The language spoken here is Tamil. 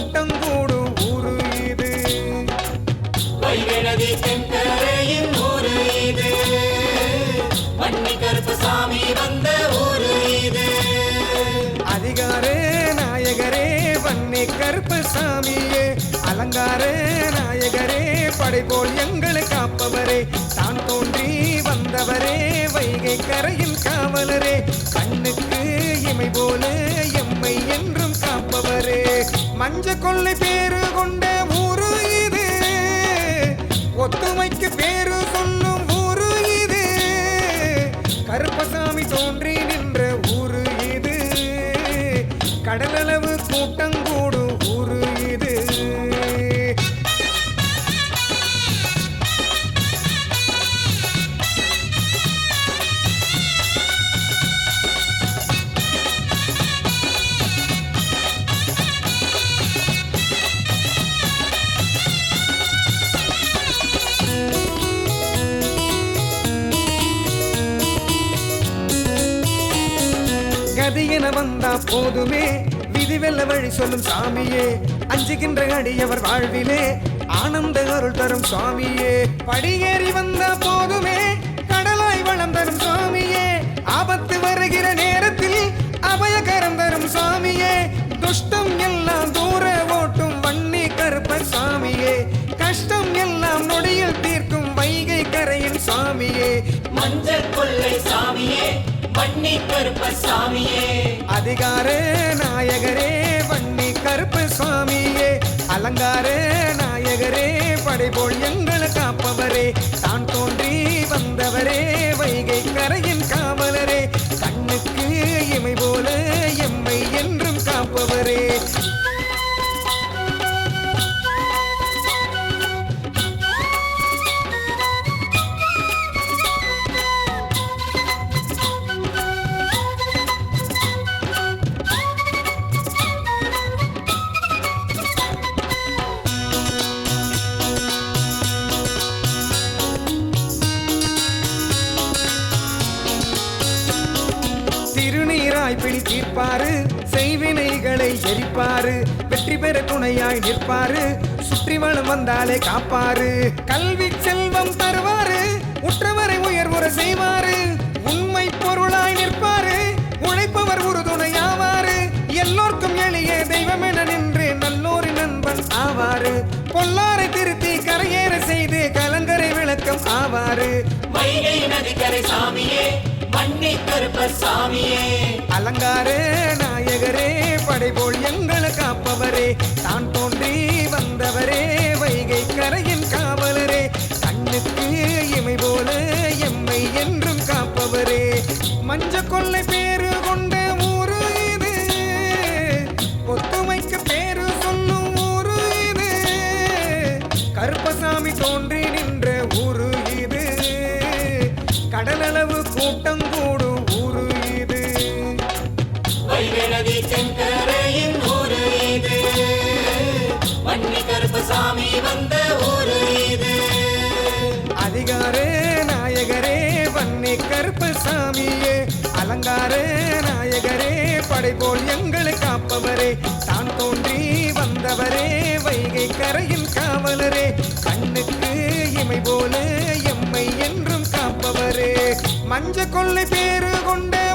கூட்டம் கூடும் ஊரு இது வைகநதி தென்கரையின் ஊரு இது வன்னி கருப்பசாமி வந்த ஊரு இது அதிகாரே நாயகரே வன்னி கருப்பசாமியே அலங்கார நாயகரே படைபோல் எங்களை காப்பவரே தான் தோன்றி வந்தவரே வைகை கரையின் காவலரே கண்ணுக்கு இமை போல எம்மை என்றும் காப்பவரே மஞ்ச கொள்ளை பேரு கொண்ட ஊரு இது ஒத்துமைக்கு பேரு சொல்லும் ஊரு இது கருப்பசாமி தோன்றி நின்ற ஊரு இது கடலளவு கூட்டம் கூடும் ஊரு இது கதி என வந்தா போதுமே விதி வெல்ல வழி சொல்லும் சாமியே அஞ்சுகின்ற அடியவர் வாழ்விலே ஆனந்த அருள் தரும் சுவாமியே படியேறி வந்தா போதுமே கடலாய் வளம் தரும் சுவாமியே ஆபத்து வருகிற நேரத்தில் அபயகரம் தரும் சாமியே துஷ்டம் எல்லாம் தூர ஓட்டும் வன்னி கருப்பர் சாமியே கஷ்டம் எல்லாம் நொடியில் தீர்க்கும் வைகை கரையின் சாமியே மஞ்சள் கொள்ளை சாமியே வன்னி கருப்பசாமியே அதிகார நாயகரே வன்னி கருப்பு சுவாமியே அலங்கார நாயகரே படைபோல் எங்களை காப்பவரே தான் தோன்றி வந்தவரே வைகை கரையின் காவலரே கண்ணுக்கு இமை போல எம்மை என்றும் காப்பவரே திருநீராய் பிடி தீர்ப்பாரு செய்வினைகளை எரிப்பாரு வெற்றி பெற துணையாய் நிற்பாரு சுற்றி வளம் வந்தாலே காப்பாரு கல்வி செல்வம் தருவாரு உற்றவரை உயர்வுற செய்வாரு உண்மை பொருளாய் நிற்பாரு உழைப்பவர் உறுதுணையாவாரு எல்லோர்க்கும் எளிய தெய்வம் என நின்று நல்லோரின் நண்பன் ஆவாரு பொல்லாரை திருத்தி கரையேற செய்து கலங்கரை விளக்கம் ஆவாரு வைகை நதிக்கரை சாமியே வன்னி கருப்பசாமியே அலங்கார நாயகரே படைபோல் எங்களை காப்பவரே தான் தோன்றி வந்தவரே வைகை கரையின் காவலரே கண்ணுக்கு இமை போல எம்மை என்றும் காப்பவரே மஞ்ச கொள்ளை பேரு கொண்ட ஊரு இது ஒத்துமைக்கு பேரு சொல்லும் ஊரு இது கருப்பசாமி தோன்றி நின்ற ஊரு இது கடலளவு கூட்டம் கூடும் ஊரு இது வைகநதி தென்கரையின் ஊரு இது வன்னி கருப்பசாமி வந்த ஊரு இது அதிகார நாயகரே வன்னி கருப்பசாமியே அலங்கார நாயகரே படைபோல் எங்களை காப்பவரே தான் தோன்றி வந்தவரே வைகை கரையின் காவலரே கண்ணுக்கு இமை போல எம்மை என்றும் காப்பவரே மஞ்ச கொள்ளை பேரு கொண்ட